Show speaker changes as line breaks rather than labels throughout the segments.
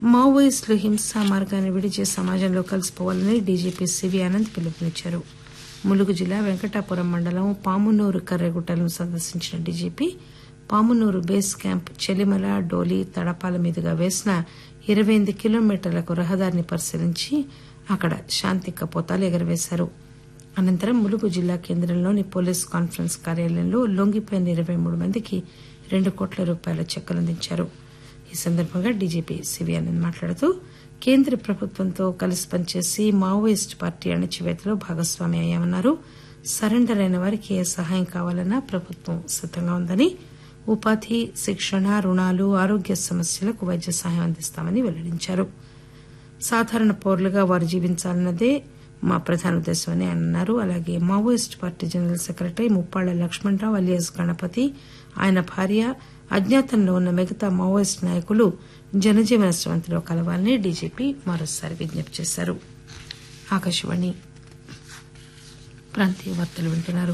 మావోయిస్టులు హింసా మార్గాన్ని విడిచి సమాజంలో కలిసిపోవాలని డీజీపీ సివి ఆనంద్ పిలుపునిచ్చారు ములుగు జిల్లా వెంకటాపురం మండలం పామునూరు కర్రెగుట్టలను సందర్శించిన డీజీపీ పామునూరు బేస్ క్యాంప్ చెలిమల డోలి తడపాల మీదుగా వేసిన ఇరవై ఎనిమిది కిలోమీటర్లకు రహదారిని పరిశీలించి అక్కడ శాంతి కపోతాలు ఎగురవేశారు అనంతరం ములుగు జిల్లా కేంద్రంలోని పోలీస్ కాన్ఫరెన్స్ కార్యాలయంలో లొంగిపోయిన ఇరవై మూడు మందికి రెండు కోట్ల రూపాయల చెక్కులు అందించారు ఈ సందర్భంగా డీజీపీ సివి ఆనంద్ మాట్లాడుతూ కేంద్ర ప్రభుత్వంతో కలిసి పనిచేసి మావోయిస్టు పార్టీ అణచివేతలో భాగస్వామి అయ్యామన్నారు సరెండర్ అయిన వారికి ఏ సహాయం కావాలన్నా ప్రభుత్వం సిద్దంగా ఉందని ఉపాధి శిక్షణ రుణాలు ఆరోగ్య సమస్యలకు వైద్య సహాయం అందిస్తామని వెల్లడించారు సాధారణ పౌరులుగా వారు జీవించాలన్నదే మా ప్రధాన ఉద్దేశమని ఆయన అన్నారు అలాగే Maoist party general secretary Muppalla Lakshmana Rao alias Ganapathy ఆయన భార్య అజ్ఞాతంలో ఉన్న మిగతా మావోయిస్టు నాయకులు జనజీవన స్రవంతిలో కలవాలని డీజీపీ మరోసారి విజ్ఞప్తి చేశారు ఆకాశవాణి ప్రాంతీయ వార్తలు వింటున్నారు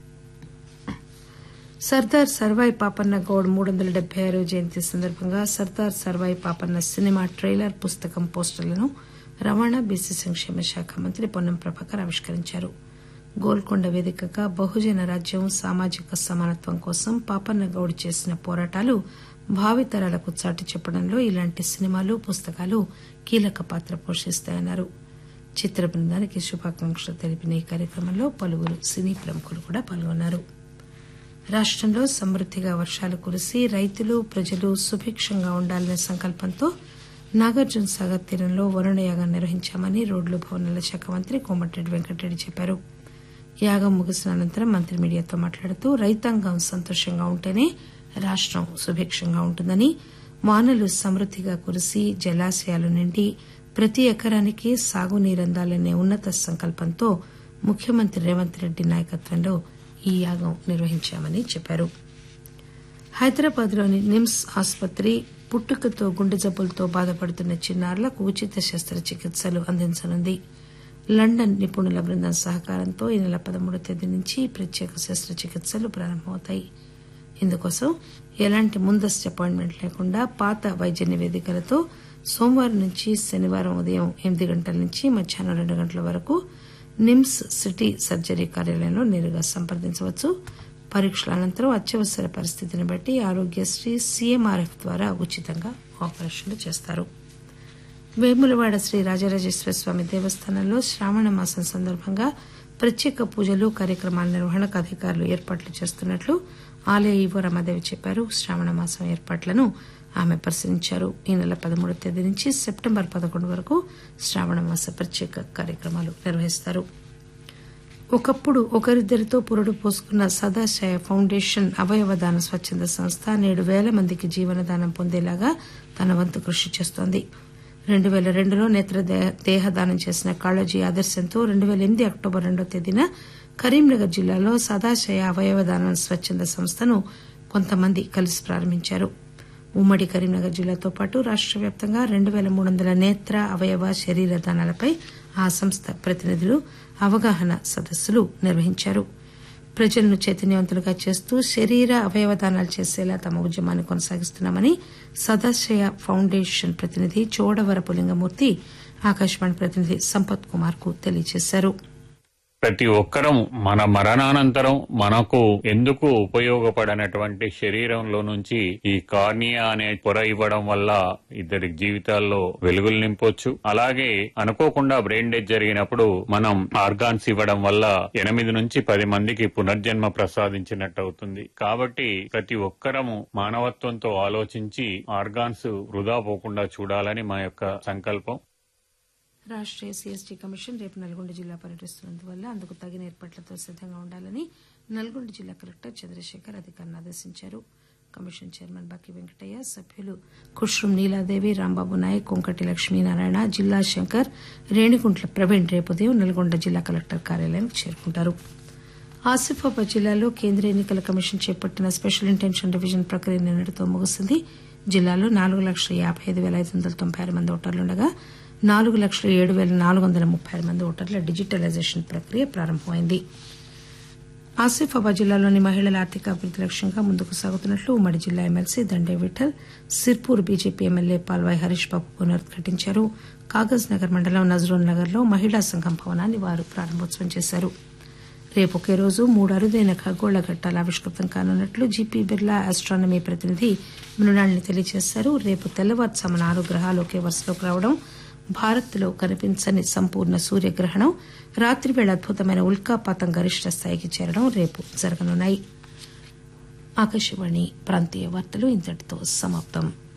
సర్దార్ సర్వాయి పాపన్న గౌడ్ మూడు వందల డెబ్బై ఆరో జయంతి సందర్భంగా సర్దార్ సర్వాయి పాపన్న సినిమా ట్రైలర్ పుస్తకం పోస్టర్లను రవాణా బీసీ సంక్షేమ శాఖ మంత్రి పొన్నం ప్రభాకర్ ఆవిష్కరించారు గోల్కొండ వేదికగా బహుజన రాజ్యం సామాజిక సమానత్వం కోసం పాపన్న గౌడ్ చేసిన పోరాటాలు భావితరాలకు చాటి చెప్పడంలో ఇలాంటి సినిమాలు పుస్తకాలు కీలక పాత్ర పోషిస్తాయన్నారు చిత్ర బృందానికి శుభాకాంక్షలు తెలిపిన ఈ కార్యక్రమంలో పలువురు సినీ ప్రముఖులు కూడా పాల్గొన్నారు రాష్టంలో సమృద్దిగా వర్షాలు కురిసి రైతులు ప్రజలు సుభిక్షంగా ఉండాలనే సంకల్పంతో నాగార్జున సాగర్ తీరంలో వరుణయాగం నిర్వహించామని రోడ్లు భవనాల శాఖ మంత్రి కోమటిరెడ్డి వెంకటరెడ్డి చెప్పారు యాగం ముగిసిన అనంతరం మంత్రి మీడియాతో మాట్లాడుతూ రైతాంగం సంతోషంగా ఉంటేనే రాష్టం సుభిక్షంగా ఉంటుందని వానలు సమృద్దిగా కురిసి జలాశయాలు నిండి ప్రతి ఎకరానికి సాగునీరందాలనే ఉన్నత సంకల్పంతో ముఖ్యమంత్రి రేవంత్ రెడ్డి నాయకత్వంలో ఈ యాగం నిర్వహించామని చెప్పారు హైదరాబాద్ లోని నిమ్స్ ఆసుపత్రి పుట్టుకతో గుండె జబ్బులతో బాధపడుతున్న చిన్నారులకు ఉచిత శస్త్రచికిత్సలు అందించనుంది లండన్ నిపుణుల బృందం సహకారంతో ఈ నెల పదమూడో తేదీ నుంచి ప్రత్యేక శస్త్రచికిత్సలు ప్రారంభమవుతాయి ఇందుకోసం ఎలాంటి ముందస్తు అపాయింట్మెంట్ లేకుండా పాత వైద్య నివేదికలతో సోమవారం నుంచి శనివారం ఉదయం ఎనిమిది గంటల నుంచి మధ్యాహ్నం రెండు గంటల వరకు నిమ్స్ సిటీ సర్జరీ కార్యాలయంలో నేరుగా సంప్రదించవచ్చు పరీక్షల అనంతరం అత్యవసర పరిస్థితిని బట్టి ఆరోగ్యశ్రీ సీఎంఆర్ఎఫ్ ద్వారా ఉచితంగా ఆపరేషన్లు చేస్తారు వేములవాడ శ్రీ రాజరాజేశ్వర స్వామి దేవస్థానంలో శ్రావణ మాసం సందర్భంగా ప్రత్యేక పూజలు కార్యక్రమాల నిర్వహణకు అధికారులు ఏర్పాట్లు చేస్తున్నట్లు ఆలయ ఈవో రమాదేవి చెప్పారు శ్రావణ మాసం ఏర్పాట్లను ఆమె పరిశీలించారు ఈ నెల పదమూడవ తేదీ నుంచి సెప్టెంబర్ పదకొండు వరకు శ్రావణ మాస ప్రత్యేక కార్యక్రమాలు నిర్వహిస్తారు ఒకప్పుడు ఒకరిద్దరితో పురుడు పోసుకున్న సదాశయ ఫౌండేషన్ అవయవదాన స్వచ్ఛంద సంస్థ నేడు వేల మందికి జీవనదానం పొందేలాగా తన వంతు కృషి చేస్తోంది రెండు పేల రెండులో నేత్ర దేహదానం చేసిన కాళోజీ ఆదర్శంతో రెండు పేల ఎనిమిది అక్టోబర్ రెండో తేదీన కరీంనగర్ జిల్లాలో సదాశయ అవయవదానం స్వచ్ఛంద సంస్థను కొంతమంది కలిసి ప్రారంభించారు ఉమ్మడి కరీంనగర్ జిల్లాతో పాటు రాష్ట వ్యాప్తంగా రెండు పేల మూడు వందల నేత్ర అవయవ శరీర దానాలపై ఆ సంస్థ ప్రతినిధులు అవగాహన సదస్సులు నిర్వహించారు ప్రజలను చైతన్యవంతులుగా చేస్తూ శరీర అవయవదానాలు చేసేలా తమ ఉద్యమాన్ని కొనసాగిస్తున్నామని సదాశయ ఫౌండేషన్ ప్రతినిధి చోడవరపు లింగమూర్తి ఆకాశవాణి ప్రతినిధి సంపత్ కుమార్ కు తెలియజేశారు
ప్రతి ఒక్కరం మన మరణానంతరం మనకు ఎందుకు ఉపయోగపడనటువంటి శరీరంలో నుంచి ఈ కార్నియా అనే పొర ఇవ్వడం వల్ల ఇద్దరి జీవితాల్లో వెలుగులు నింపొచ్చు అలాగే అనుకోకుండా బ్రెయిన్ డెత్ జరిగినప్పుడు మనం ఆర్గాన్స్ ఇవ్వడం వల్ల ఎనిమిది నుంచి పది మందికి పునర్జన్మ ప్రసాదించినట్టు అవుతుంది కాబట్టి ప్రతి ఒక్కరము మానవత్వంతో ఆలోచించి ఆర్గాన్స్ వృధా పోకుండా చూడాలని మా యొక్క సంకల్పం
రాష్ట్రీయ సీఎస్టీ కమిషన్ రేపు నల్గొండ జిల్లా పర్యటిస్తున్నందువల్ల అందుకు తగిన ఏర్పాట్లతో సిద్దంగా ఉండాలని నల్గొండ జిల్లా కలెక్టర్ చంద్రశేఖర్ అధికారులను ఆదేశించారు కమిషన్ చైర్మన్ బక్కి వెంకటయ్య సభ్యులు ఖుష్రూం నీలాదేవి రాంబాబు నాయక్ కొంకటి లక్ష్మీనారాయణ జిల్లా శంకర్ రేణిగుంట్ల ప్రవీణ్ రేపు ఉదయం నల్గొండ జిల్లా కలెక్టర్ కార్యాలయానికి చేరుకుంటారు ఆసిఫాబాద్ జిల్లాలో కేంద్ర ఎన్నికల కమిషన్ చేపట్టిన స్పెషల్ ఇంటెన్షన్ డివిజన్ ప్రక్రియ నిన్నటితో ముగిసింది జిల్లాలో నాలుగు లక్షల యాబై ఐదు పేల ఐదు వందల తొంభై ఆరు మంది ఓటర్లుండగా నాలుగు లక్షల ఏడు పేల నాలుగు వందల ముప్పై ఆరు మంది ఓటర్ల డిజిటలైజేషన్ ప్రక్రియ ప్రారంభమైంది ఆసిఫాబాద్ జిల్లాలోని మహిళల ఆర్థిక అభివృద్ది లక్ష్యంగా ముందుకు సాగుతున్నట్లు ఉమ్మడి జిల్లా MLC Dande Vithal Sirpur BJP MLA Palvai Harish Babu పునరుద్ఘాటించారు కాగజ్ నగర్ మండలం నజరుల్ నగర్ లో మహిళా సంఘం భవనాన్ని వారు ప్రారంభోత్సవం చేశారు రేపు ఒకే రోజు మూడు అరుదైన ఖగోళ ఘట్టాలు ఆవిష్కృతం కానున్నట్లు జీపీ బిర్లా ఆస్ట్రానమీ ప్రతినిధి మృణాళిని తెలియజేశారు రేపు తెల్లవారుజామున ఆరు గ్రహాలు ఒకే వరుసలోకి రావడం భారత్లో కనిపించని సంపూర్ణ సూర్యగ్రహణం రాత్రివేళ అద్భుతమైన ఉల్కాపాతం గరిష్ట స్థాయికి చేరడం రేపు జరగనున్నాయి ఆకాశవాణి ప్రాంతీయ వార్తలు ఇంతటితో సమాప్తం